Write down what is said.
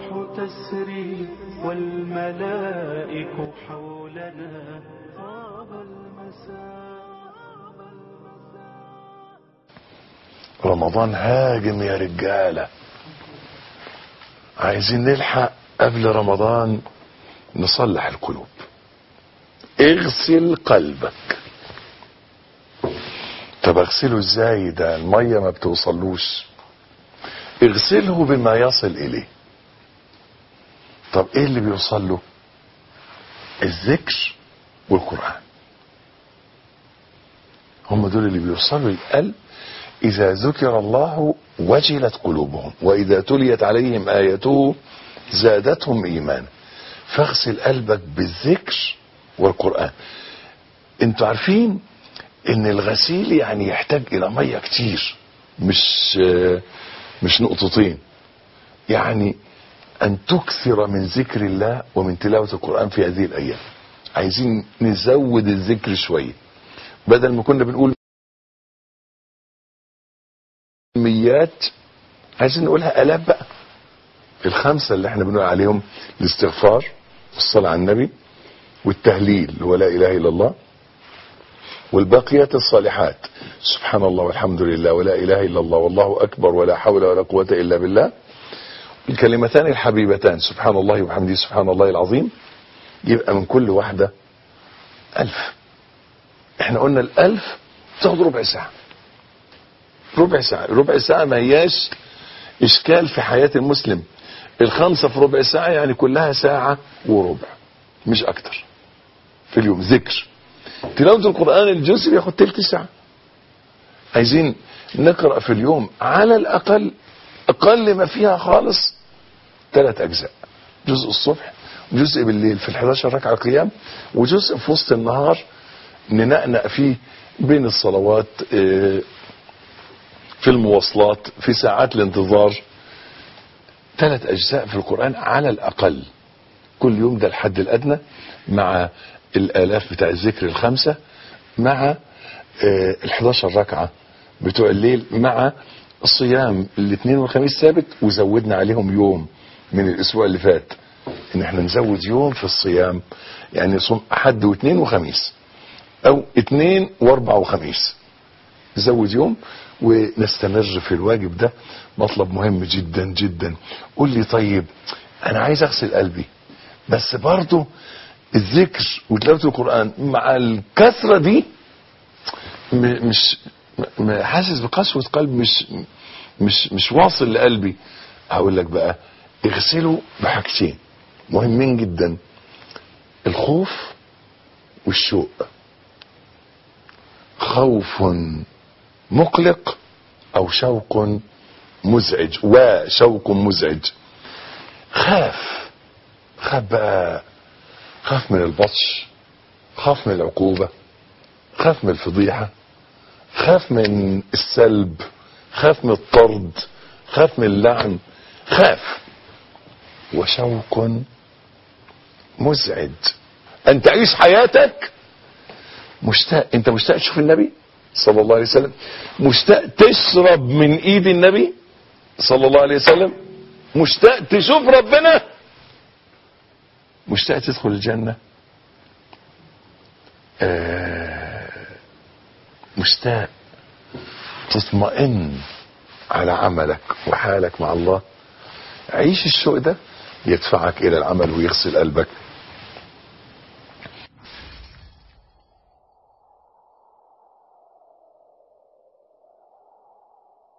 تسري والملائك حولنا طاب المساء رمضان هاجم يا رجالة عايزين نلحق قبل رمضان نصلح القلوب اغسل قلبك طب اغسله ازاي ده المية ما بتوصلوش اغسله بما يصل اليه طب ايه اللي بيوصل له الذكر والقرآن هم دول اللي بيوصلوا للقلب إذا ذكر الله وجلت قلوبهم وإذا تليت عليهم آياته زادتهم إيمانا فاغسل قلبك بالذكر والقرآن انتوا عارفين ان الغسيل يعني يحتاج الى مية كتير مش مش نقطتين يعني ان تكثر من ذكر الله ومن تلاوة القرآن في هذه الايام عايزين نزود الذكر شوية بدل ما كنا بنقول ميات عايزين نقولها الاف بقى الخمسة اللي احنا بنقول عليهم الاستغفار والصلاة على النبي والتهليل اللي هو لا اله الا الله والباقيات الصالحات سبحان الله والحمد لله ولا اله الا الله والله اكبر ولا حول ولا قوة الا بالله الكلمتان الحبيبتان سبحان الله وبحمده سبحان الله العظيم يبقى من كل واحدة ألف احنا قلنا الألف تاخد ربع ساعة ربع ساعة ربع ساعة ما هياش إشكال في حياة المسلم الخمسة في ربع ساعة يعني كلها ساعة وربع مش أكتر في اليوم ذكر تلاوة القرآن الجزء بياخد تلت ساعة عايزين نقرأ في اليوم على الأقل أقل ما فيها خالص ثلاث أجزاء جزء الصبح جزء بالليل في ال11 ركعة قيام وجزء في وسط النهار ننقنق فيه بين الصلوات في المواصلات في ساعات الانتظار ثلاث أجزاء في القرآن على الأقل كل يوم ده الحد الأدنى مع الآلاف بتاع الذكر الخمسة مع ال11 ركعة بتوع الليل مع الصيام الاثنين والخميس ثابت وزودنا عليهم يوم من الاسبوع اللي فات ان احنا نزود يوم في الصيام يعني نصوم حد واثنين وخميس او اثنين واربع وخميس نزود يوم ونستمر في الواجب ده مطلب مهم جدا جدا قول لي طيب انا عايز اغسل قلبي بس برضه الذكر وتلاوه القران مع الكثره دي مش حاسس بقسوه قلب مش مش مش واصل لقلبي هقول لك بقى اغسله بحاجتين مهمين جدا الخوف والشوق خوف مقلق او شوق مزعج وشوق مزعج خاف خاف بقى خاف من البطش خاف من العقوبة خاف من الفضيحة خاف من السلب خاف من الطرد خاف من اللعن خاف وشوق مزعج ان تعيش حياتك مشتاق انت مشتاق تشوف النبي صلى الله عليه وسلم مشتاق تشرب من ايد النبي صلى الله عليه وسلم مشتاق تشوف ربنا مشتاق تدخل الجنة آه مشتاق تطمئن على عملك وحالك مع الله عيش الشوق ده يدفعك الى العمل ويغسل قلبك